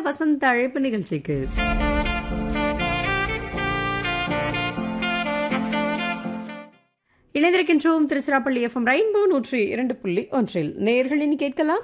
வசந்த அழைப்பு நிகழ்ச்சிக்கு இணைந்திருக்கின்றோம் திருச்சிராப்பள்ளி எஃப்எம் ரெயின்போ நூற்றி இரண்டு புள்ளி ஒன்றில் நேர்களின் கேட்கலாம்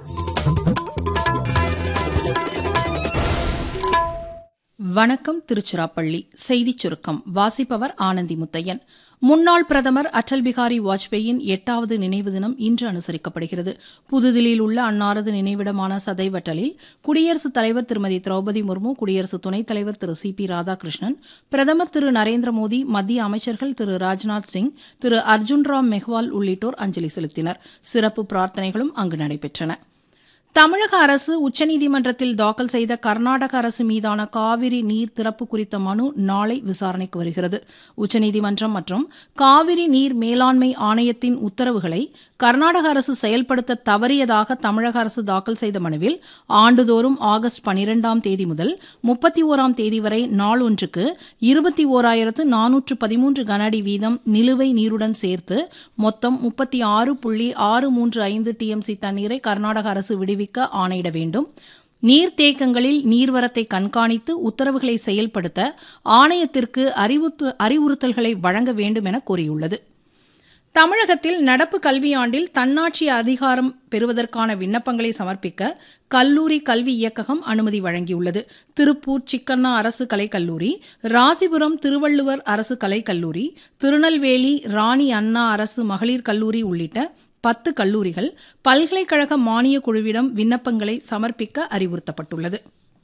வணக்கம் திருச்சிராப்பள்ளி செய்திச் சுருக்கம் வாசிப்பவர் ஆனந்தி முத்தையன் முன்னாள் பிரதமர் அடல் பிகாரி வாஜ்பேயின் எட்டாவது நினைவு தினம் இன்று அனுசரிக்கப்படுகிறது புதுதில்லியில் உள்ள அன்னாரது நினைவிடமான சதைவ் அட்டலில் குடியரசுத் தலைவர் திருமதி திரௌபதி முர்மு குடியரசு துணைத் தலைவர் திரு சி பி ராதாகிருஷ்ணன் பிரதமர் திரு நரேந்திர மோடி மத்திய அமைச்சர்கள் திரு ராஜ்நாத் சிங் திரு அர்ஜுன் ராம் மெஹ்வால் உள்ளிட்டோர் அஞ்சலி செலுத்தினர் சிறப்பு பிரார்த்தனைகளும் அங்கு நடைபெற்றன தமிழக அரசு உச்சநீதிமன்றத்தில் தாக்கல் செய்த கர்நாடக அரசு மீதான காவிரி நீர் திறப்பு குறித்த மனு நாளை விசாரணைக்கு வருகிறது உச்சநீதிமன்றம் மற்றும் காவிரி நீர் மேலாண்மை ஆணையத்தின் உத்தரவுகளை கர்நாடக அரசு செயல்படுத்த தவறியதாக தமிழக அரசு தாக்கல் செய்த மனுவில் ஆண்டுதோறும் ஆகஸ்ட் பனிரெண்டாம் தேதி முதல் முப்பத்தி ஓராம் தேதி வரை நாள் ஒன்றுக்கு இருபத்தி ஓராயிரத்து நானூற்று பதிமூன்று கனஅடி வீதம் நிலுவை நீருடன் சேர்த்து மொத்தம் முப்பத்தி ஆறு புள்ளி ஆறு மூன்று ஐந்து டிஎம்சி தண்ணீரை கர்நாடக அரசு விடுவிக்க ஆணையிட வேண்டும் நீர்த்தேக்கங்களில் நீர்வரத்தை கண்காணித்து உத்தரவுகளை செயல்படுத்த ஆணையத்திற்கு அறிவுறுத்தல்களை வழங்க வேண்டும் என கூறியுள்ளது தமிழகத்தில் நடப்பு கல்வியாண்டில் தன்னாட்சி அதிகாரம் பெறுவதற்கான விண்ணப்பங்களை சமர்ப்பிக்க கல்லூரி கல்வி இயக்ககம் அனுமதி வழங்கியுள்ளது திருப்பூர் சிக்கண்ணா அரசு கலைக்கல்லூரி ராசிபுரம் திருவள்ளுவர் அரசு கலைக்கல்லூரி திருநெல்வேலி ராணி அண்ணா அரசு மகளிர் கல்லூரி உள்ளிட்ட பத்து கல்லூரிகள் பல்கலைக்கழக மானியக் குழுவிடம் விண்ணப்பங்களை சமர்ப்பிக்க அறிவுறுத்தப்பட்டுள்ளது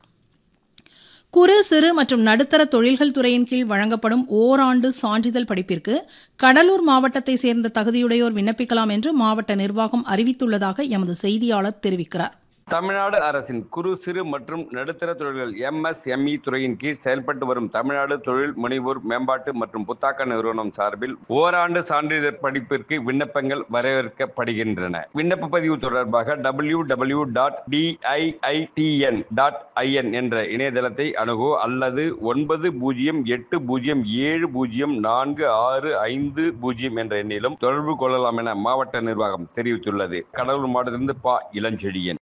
குறு சிறு மற்றும் நடுத்தர தொழில்கள் துறையின் கீழ் வழங்கப்படும் ஓராண்டு சான்றிதழ் படிப்பிற்கு கடலூர் மாவட்டத்தை சேர்ந்த தகுதியுடையோர் விண்ணப்பிக்கலாம் என்று மாவட்ட நிர்வாகம் அறிவித்துள்ளதாக எமது செய்தியாளர் தெரிவிக்கிறார் தமிழ்நாடு அரசின் குறு சிறு மற்றும் நடுத்தர தொழில்கள் எம்எஸ்எம்இ துறையின் கீழ் செயல்பட்டு வரும் தமிழ்நாடு தொழில் முனைவோர் மேம்பாட்டு மற்றும் புத்தாக்க நிறுவனம் சார்பில் ஓராண்டு சான்றிதழ் படிப்பிற்கு விண்ணப்பங்கள் வரவேற்கப்படுகின்றன விண்ணப்ப பதிவு தொடர்பாக W W dot TIITN dot IN என்ற இணையதளத்தை அணுகோ அல்லது ஒன்பது பூஜ்ஜியம் எட்டு பூஜ்ஜியம் ஏழு பூஜ்ஜியம் நான்கு ஆறு ஐந்து பூஜ்ஜியம் என்ற எண்ணிலும் தொடர்பு கொள்ளலாம் என மாவட்ட நிர்வாகம் தெரிவித்துள்ளது கடலூர் மாவட்டத்திலிருந்து பா இளஞ்செழியன்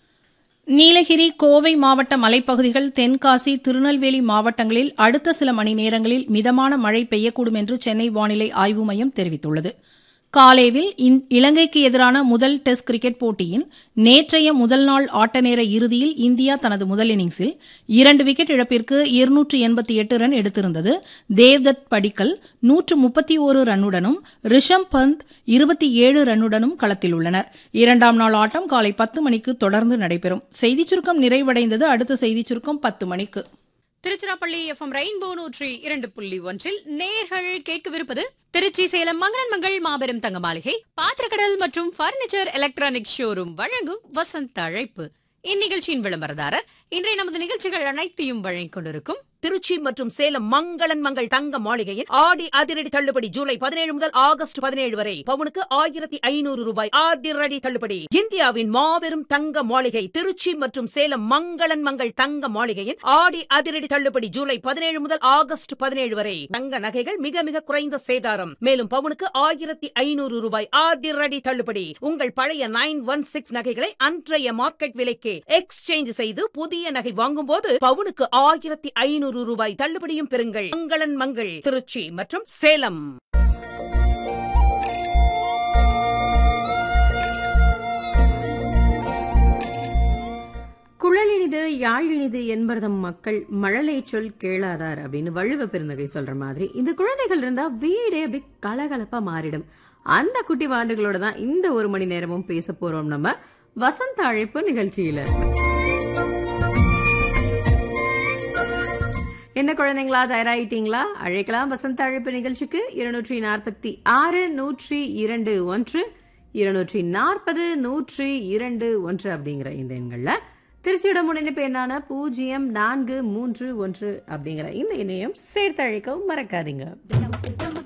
நீலகிரி கோவை மாவட்ட மலைப்பகுதிகள் தென்காசி திருநெல்வேலி மாவட்டங்களில் அடுத்த சில மணி நேரங்களில் மிதமான மழை பெய்யக்கூடும் என்று சென்னை வானிலை ஆய்வு மையம் தெரிவித்துள்ளது காலேவில் இலங்கைக்கு எதிரான முதல் டெஸ்ட் கிரிக்கெட் போட்டியின் நேற்றைய முதல் நாள் ஆட்ட நேர இறுதியில் இந்தியா தனது முதல் இன்னிங்ஸில் இரண்டு விக்கெட் இழப்பிற்கு இருநூற்று எண்பத்தி எட்டு ரன் எடுத்திருந்தது தேவ்தத் படிக்கல் நூற்று முப்பத்தி ஓரு ரன்னுடனும் ரிஷம் பந்த் இருபத்தி ஏழு ரன்னுடனும் களத்தில் உள்ளனர் இரண்டாம் நாள் ஆட்டம் காலை பத்து மணிக்கு தொடர்ந்து நடைபெறும் செய்திச் சுருக்கம் நிறைவடைந்தது அடுத்த செய்திச் சுருக்கம் பத்து மணிக்கு திருச்சிராப்பள்ளி எஃப்எம் ரெயின்போ நூற்றி இரண்டு புள்ளி ஒன்றில் நேர்கள் கேட்கவிருப்பது திருச்சி சேலம் மங்கரன் மங்கள் மாபெரும் தங்க மாளிகை பாத்திரக்கடல் மற்றும் பர்னிச்சர் எலக்ட்ரானிக் ஷோரூம் வழங்கும் வசந்த அழைப்பு இந்நிகழ்ச்சியின் விளம்பரதாரர் இன்றைய நமது நிகழ்ச்சிகள் அனைத்தையும் வழங்கிக் கொண்டிருக்கும் திருச்சி மற்றும் சேலம் மங்களன் மங்கள் தங்க மாளிகையில் ஆடி அதிரடி தள்ளுபடி ஜூலை பதினேழு முதல் ஆகஸ்ட் பதினேழு வரை பவுனுக்கு ஆயிரத்தி ஐநூறு ரூபாய் அதிரடி தள்ளுபடி இந்தியாவின் மாபெரும் தங்க மாளிகை திருச்சி மற்றும் சேலம் மங்களன் மங்கள் தங்க மாளிகையில் ஆடி அதிரடி தள்ளுபடி ஜூலை பதினேழு முதல் ஆகஸ்ட் பதினேழு வரை தங்க நகைகள் மிக மிக குறைந்த சேதாரம் மேலும் பவுனுக்கு ஆயிரத்தி ஐநூறு ரூபாய் அதிரடி தள்ளுபடி உங்கள் பழைய நைன் ஒன் சிக்ஸ் நகைகளை அன்றைய மார்க்கெட் விலைக்கு எக்ஸ்சேஞ்ச் செய்து புதிய நகை வாங்கும் போது பவுனுக்கு ஆயிரத்தி ஐநூறு ரூபாய் தள்ளுபடியும் பெறுங்கள் மங்களன் மங்கள் திருச்சி மற்றும் சேலம் குழல் இனிது யாழ் இனிது என்பதம் மக்கள் மழலை சொல் கேளாதார் அப்படின்னு வள்ளுவ பெருந்தகை சொல்ற மாதிரி இந்த குழந்தைகள் இருந்தா வீடே அப்படி கலகலப்பா மாறிடும் அந்த குட்டி வாண்டுகளோட தான் இந்த ஒரு மணி நேரமும் பேச போறோம் நம்ம வசந்த அழைப்பு நிகழ்ச்சியில என்ன குழந்தைங்களா தயாராயிட்டீங்களா அழைக்கலாம் வசந்த அழைப்பு நிகழ்ச்சிக்கு இருநூற்றி நாற்பத்தி ஆறு நூற்றி இரண்டு ஒன்று இருநூற்றி நாற்பது நூற்றி இரண்டு ஒன்று அப்படிங்கிற இந்த எண்கள்ல திருச்சியோட முன்னிணைப்பு என்னான பூஜ்ஜியம் நான்கு மூன்று ஒன்று அப்படிங்கிற இந்த இணையம் சேர்த்து அழைக்கவும் மறக்காதீங்க